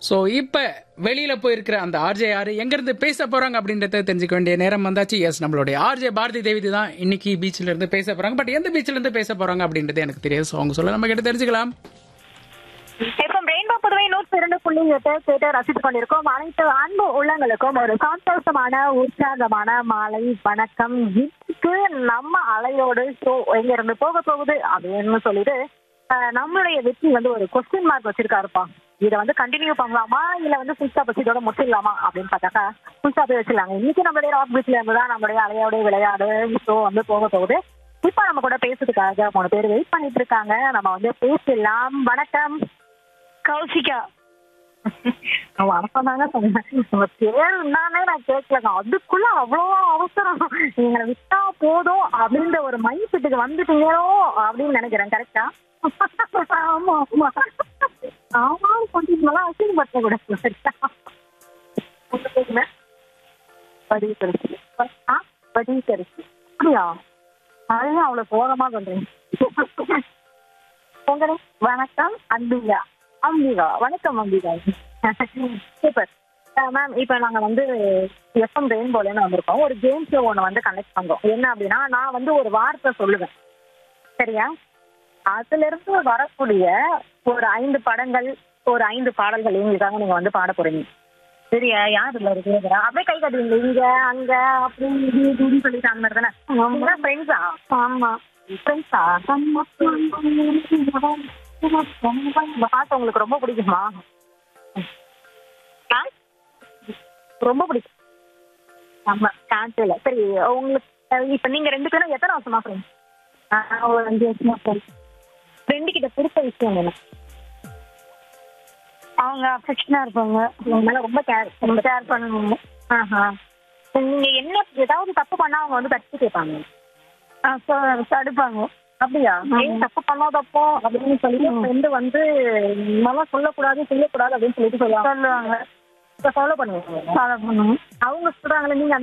So இப்போ வெளியில போயிருக்கிற அந்த ஆர்ஜே யாரு எங்கிருந்து பேச போறாங்க அப்படின்றத தெரிஞ்சுக்க வேண்டிய நேரம் வந்தாச்சு எஸ் நம்மளுடைய ஆர்ஜே பாரதி தேவி தான் இன்னைக்கு பீச்ல இருந்து பேச போறாங்க பட் எந்த பீச்ல இருந்து பேச போறாங்க அப்படின்றது எனக்கு தெரியாது ஸோ அவங்க சொல்ல நம்ம கிட்ட தெரிஞ்சுக்கலாம் எஃப்எம் ரெயின்போ புதுவை நூற்றி இரண்டு புள்ளி எட்டு கேட்டு ரசித்துக் கொண்டிருக்கோம் அனைத்து அன்பு உள்ளங்களுக்கும் ஒரு சந்தோஷமான உற்சாகமான மாலை வணக்கம் இதுக்கு நம்ம அலையோடு ஷோ எங்க இருந்து போக போகுது அப்படின்னு சொல்லிட்டு அஹ், நம்மளுடைய வெற்றி வந்து ஒரு கொஸ்டின் மார்க் வச்சிருக்காருப்பா இதை வந்து கண்டினியூ பண்ணலாமா இல்ல வந்து ஃபுல் ஸ்டாப் வச்சு இதோட முடிச்சிடலாமா அப்படின்னு பார்த்தாக்கா ஃபுல் ஸ்டாப் வச்சிடலாங்க இன்னைக்கு நம்மளுடைய ராக் பீச்ல இருந்து தான் நம்மளுடைய அலையோட விளையாடு ஷோ வந்து போக போகுது இப்ப நம்ம கூட பேசுறதுக்காக மூணு பேர் வெயிட் பண்ணிட்டு இருக்காங்க நம்ம வந்து பேசலாம் வணக்கம் கௌசிகா வணக்கம் தாங்க சொன்னேன் உங்க பேர் என்னன்னே நான் கேட்கலங்க அதுக்குள்ள அவ்வளோ அவசரம் எங்களை விட்டா போதும் அப்படின்ற ஒரு மைண்ட் செட்டுக்கு வந்துட்டீங்களோ அப்படின்னு நினைக்கிறேன் கரெக்டா ஆமா ஆமா ஆமா கொஞ்சம் நல்லா அசிங்கப்படுத்த கூட சரியா படிக்கரிசி ஆ படிக்கரிசி அப்படியா அதுதான் அவ்வளவு சோகமா பண்றீங்க உங்களே வணக்கம் அம்பிகா அம்பிகா வணக்கம் அம்பிகா சூப்பர் மேம் இப்போ நாங்க வந்து எஃப்எம் ரெயின்போலேருந்து வந்திருக்கோம் ஒரு கேம் ஷோ ஒன்று வந்து கனெக்ட் பண்றோம் என்ன அப்படின்னா நான் வந்து ஒரு வார்த்தை சொல்லுவேன் சரியா அதுல இருந்து வரக்கூடிய ஒரு ஐந்து படங்கள் ஒரு ஐந்து பாடல்கள் எங்களுக்காக நீங்க வந்து பாட போறீங்க சரியா யார் இல்ல இருக்கு அப்படியே கை காட்டுவீங்க இங்க அங்க அப்படி இது இதுன்னு சொல்லிட்டு அந்த மாதிரி தானே ஃப்ரெண்ட்ஸா ஆமா ஃப்ரெண்ட்ஸா இந்த பாட்டு உங்களுக்கு ரொம்ப பிடிக்குமா ஆ? ரொம்ப பிடிக்கும் ஆமா காட்டுல சரி உங்களுக்கு அஹ், இப்ப நீங்க ரெண்டு பேரும் எத்தனை வருஷமா ஃப்ரெண்ட்ஸ் ஒரு அஞ்சு வருஷமா ஃப்ரெண்ட்ஸ் ஃப்ரெண்டு கிட்ட பிடிச்ச விஷயம் என்ன அவங்க அஃபெக்ஷனா இருப்பாங்க உங்க மேல ரொம்ப கேர் ரொம்ப கேர் பண்ணுவாங்க ஆஹா நீங்க என்ன ஏதாவது தப்பு பண்ணா அவங்க வந்து தட்டி கேட்பாங்க தடுப்பாங்க அப்படியா ஏன் தப்பு பண்ணாதப்போ அப்படின்னு சொல்லி ஃப்ரெண்டு வந்து நல்லா சொல்லக்கூடாது செய்யக்கூடாது அப்படின்னு சொல்லிட்டு சொல்லுவாங்க சொல்லுவாங்க ஃபாலோ பண்ணுவாங்க ஃபாலோ பண்ணுவாங்க அவங்க சொல்றாங்களே நீங்க